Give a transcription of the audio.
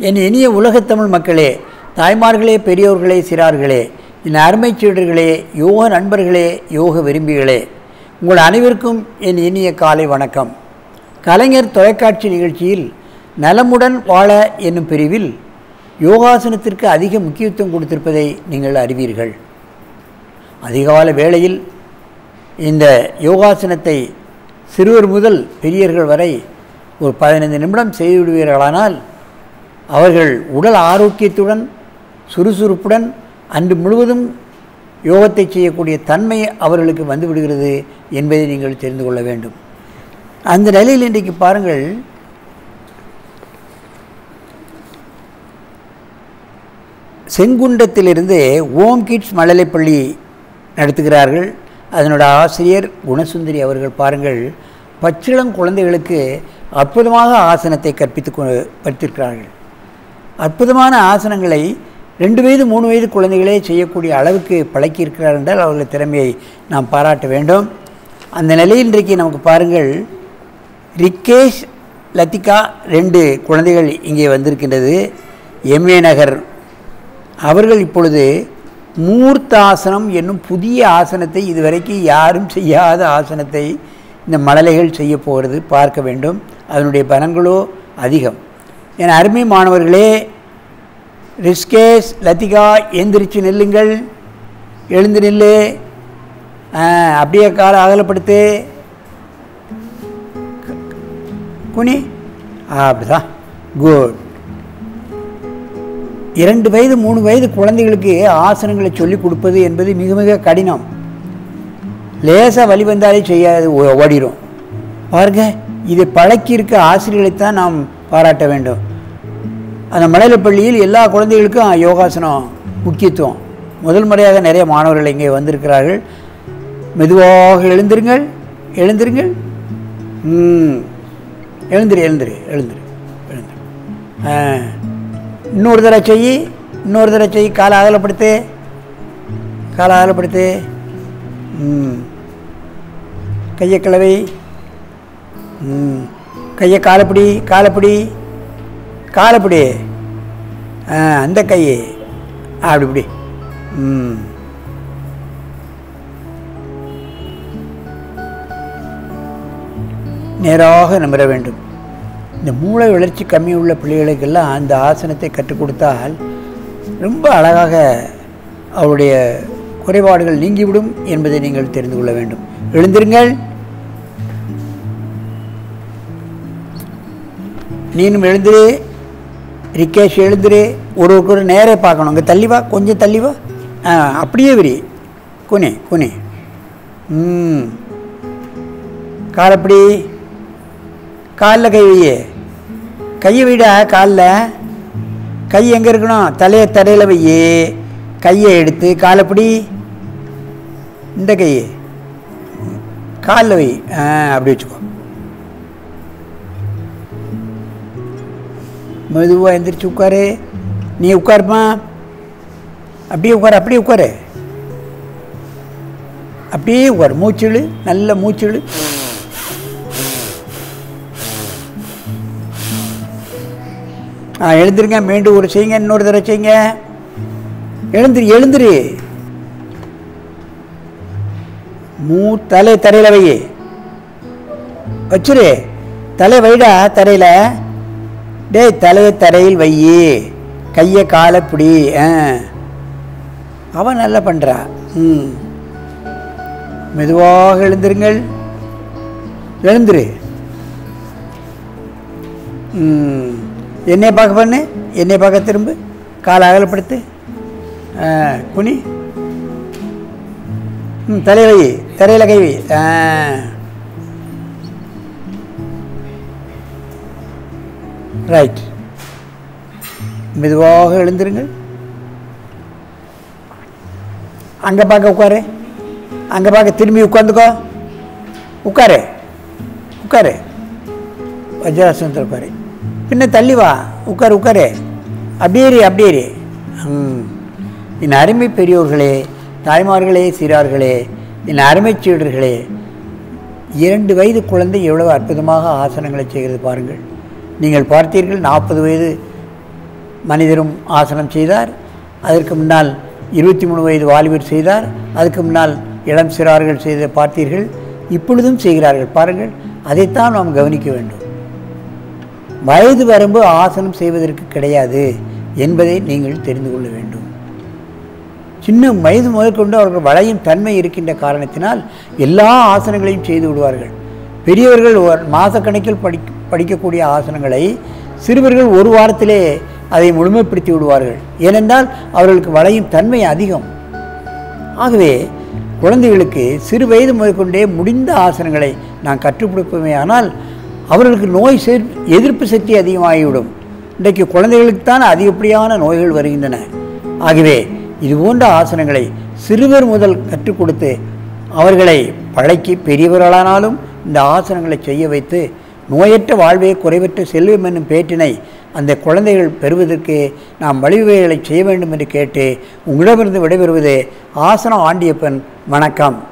என் இனிய உலகத்தமிழ் மக்களே தாய்மார்களே பெரியோர்களே சிறார்களே என் அருமைச் சீடர்களே யோக நண்பர்களே யோக விரும்பிகளே உங்கள் அனைவருக்கும் என் இனிய காலை வணக்கம் கலைஞர் தொலைக்காட்சி நிகழ்ச்சியில் நலமுடன் வாழ என்னும் பிரிவில் யோகாசனத்திற்கு அதிக முக்கியத்துவம் கொடுத்திருப்பதை நீங்கள் அறிவீர்கள் அதிகால வேளையில் இந்த யோகாசனத்தை சிறுவர் முதல் பெரியர்கள் வரை ஒரு பதினைந்து நிமிடம் செய்துவிடுவீர்களானால் அவர்கள் உடல் ஆரோக்கியத்துடன் சுறுசுறுப்புடன் அன்று முழுவதும் யோகத்தை செய்யக்கூடிய தன்மை அவர்களுக்கு வந்துவிடுகிறது என்பதை நீங்கள் தெரிந்து கொள்ள வேண்டும் அந்த நிலையில் இன்றைக்கு பாருங்கள் செங்குண்டத்திலிருந்து ஓம் கிட்ஸ் மழலைப்பள்ளி நடத்துகிறார்கள் அதனோட ஆசிரியர் குணசுந்தரி அவர்கள் பாருங்கள் பச்சிளம் குழந்தைகளுக்கு அற்புதமாக ஆசனத்தை கற்பித்து கற்பித்திருக்கிறார்கள் அற்புதமான ஆசனங்களை ரெண்டு வயது மூணு வயது குழந்தைகளே செய்யக்கூடிய அளவுக்கு பழக்கியிருக்கிறார் என்றால் அவர்கள் திறமையை நாம் பாராட்ட வேண்டும் அந்த நிலையில் இன்றைக்கு நமக்கு பாருங்கள் ரிக்கேஷ் லத்திகா ரெண்டு குழந்தைகள் இங்கே வந்திருக்கின்றது எம்ஏ நகர் அவர்கள் இப்பொழுது மூர்த்தாசனம் என்னும் புதிய ஆசனத்தை இதுவரைக்கும் யாரும் செய்யாத ஆசனத்தை இந்த மழலைகள் செய்ய போகிறது பார்க்க வேண்டும் அதனுடைய பலன்களோ அதிகம் என் அருமை மாணவர்களே ரிஸ்கேஷ் லத்திகா எந்திரிச்சு நில்லுங்கள் எழுந்து நில்லு அப்படியே காலை அகலப்படுத்து குனி அப்படிதான் குட் இரண்டு வயது மூணு வயது குழந்தைகளுக்கு ஆசனங்களை சொல்லிக் கொடுப்பது என்பது மிக மிக கடினம் லேசாக வழி வந்தாலே செய்யாது ஓடிடும் பாருங்க இதை பழக்கியிருக்க ஆசிரியர்களைத்தான் நாம் பாராட்ட வேண்டும் அந்த மலையில பள்ளியில் எல்லா குழந்தைகளுக்கும் யோகாசனம் முக்கியத்துவம் முதல் முறையாக நிறைய மாணவர்கள் இங்கே வந்திருக்கிறார்கள் மெதுவாக எழுந்திருங்கள் எழுந்திருங்கள் ம் எழுந்திரு எழுந்திரு எழுந்திரு எழுந்திரு ஆ இன்னொரு தடவை செய் இன்னொரு தடவை செய் காலை அகலப்படுத்து காலை அகலப்படுத்து ம் கையை கிளவை ம் கையை காலப்பிடி காலப்பிடி காலப்பிடி ஆ அந்த கையை அப்படி இப்படி ம் நேராக நம்பர வேண்டும் இந்த மூளை வளர்ச்சி கம்மி உள்ள பிள்ளைகளுக்கெல்லாம் அந்த ஆசனத்தை கற்றுக் கொடுத்தால் ரொம்ப அழகாக அவருடைய குறைபாடுகள் நீங்கிவிடும் என்பதை நீங்கள் தெரிந்து கொள்ள வேண்டும் எழுந்திருங்கள் நீனும் எழுந்துரு ரிகேஷ் எழுந்துரு ஒரு ஒரு நேரே பார்க்கணும் இங்கே தள்ளி வா கொஞ்சம் தள்ளி வா ஆ அப்படியே விரி குனி குனி ம் காலப்படி காலில் கை வையே கையை விட காலில் கை எங்கே இருக்கணும் தலையை தடையில் வையே கையை எடுத்து காலப்படி இந்த கையை காலில் வை ஆ அப்படி வச்சுக்கோ மெதுவாக எந்திரிச்சு உட்காரு நீ உட்காருமா அப்படியே உட்காரு அப்படியே உட்காரு அப்படியே உட்காரு மூச்சிழு நல்ல மூச்சிழு ஆ எழுந்துருங்க மீண்டும் ஒரு செய்யுங்க இன்னொரு தடவை செய்யுங்க எழுந்துரு எழுந்துரு மூ தலை தரையில் வை வச்சுரு தலை வைடா தரையில் டேய் தலையை தரையில் வையி கையை காலை பிடி ஆ அவன் நல்லா பண்ணுறா ம் மெதுவாக எழுந்திருங்கள் எழுந்துரு ம் என்னை பார்க்க பண்ணு என்னை பார்க்க திரும்ப காலை அகலப்படுத்து குனி ம் தலை வை தரையில் கை வை ஆ ரைட் மெதுவாக எழுந்திருங்கள் அங்கே பார்க்க உட்காரு அங்கே பார்க்க திரும்பி உட்காந்துக்கோ உட்காரு உட்காரு வஜ்ராசனத்தில் உட்காரு பின்ன தள்ளி வா உட்காரு உட்காரு அப்படியே இரு, அப்படியே இரு. ம் என் அருமை பெரியோர்களே தாய்மார்களே சிறார்களே என் அருமை சீடர்களே இரண்டு வயது குழந்தை எவ்வளவு அற்புதமாக ஆசனங்களை செய்கிறது பாருங்கள் நீங்கள் பார்த்தீர்கள் நாற்பது வயது மனிதரும் ஆசனம் செய்தார் அதற்கு முன்னால் இருபத்தி மூணு வயது வாலிபர் செய்தார் அதுக்கு முன்னால் இளம் சிறார்கள் செய்த பார்த்தீர்கள் இப்பொழுதும் செய்கிறார்கள் பாருங்கள் அதைத்தான் நாம் கவனிக்க வேண்டும் வயது வரம்பு ஆசனம் செய்வதற்கு கிடையாது என்பதை நீங்கள் தெரிந்து கொள்ள வேண்டும் சின்ன வயது முதற்கொண்டு அவர்கள் வளையும் தன்மை இருக்கின்ற காரணத்தினால் எல்லா ஆசனங்களையும் செய்து விடுவார்கள் பெரியவர்கள் ஒரு மாதக்கணக்கில் படி படிக்கக்கூடிய ஆசனங்களை சிறுவர்கள் ஒரு வாரத்திலே அதை முழுமைப்படுத்தி விடுவார்கள் ஏனென்றால் அவர்களுக்கு வளையும் தன்மை அதிகம் ஆகவே குழந்தைகளுக்கு சிறு வயது முதற்கொண்டே முடிந்த ஆசனங்களை நான் கற்றுக் கொடுப்போமே ஆனால் அவர்களுக்கு நோய் செ எதிர்ப்பு சக்தி அதிகமாகிவிடும் இன்றைக்கு குழந்தைகளுக்கு தான் அதிகப்படியான நோய்கள் வருகின்றன ஆகவே இது போன்ற ஆசனங்களை சிறுவர் முதல் கற்றுக் கொடுத்து அவர்களை பழக்கி பெரியவர்களானாலும் இந்த ஆசனங்களை செய்ய வைத்து நோயற்ற வாழ்வே குறைவற்ற செல்வம் என்னும் பேட்டினை அந்த குழந்தைகள் பெறுவதற்கு நாம் வழிவகைகளை செய்ய வேண்டும் என்று கேட்டு உங்களிடமிருந்து விடைபெறுவது ஆசனம் ஆண்டியப்பன் வணக்கம்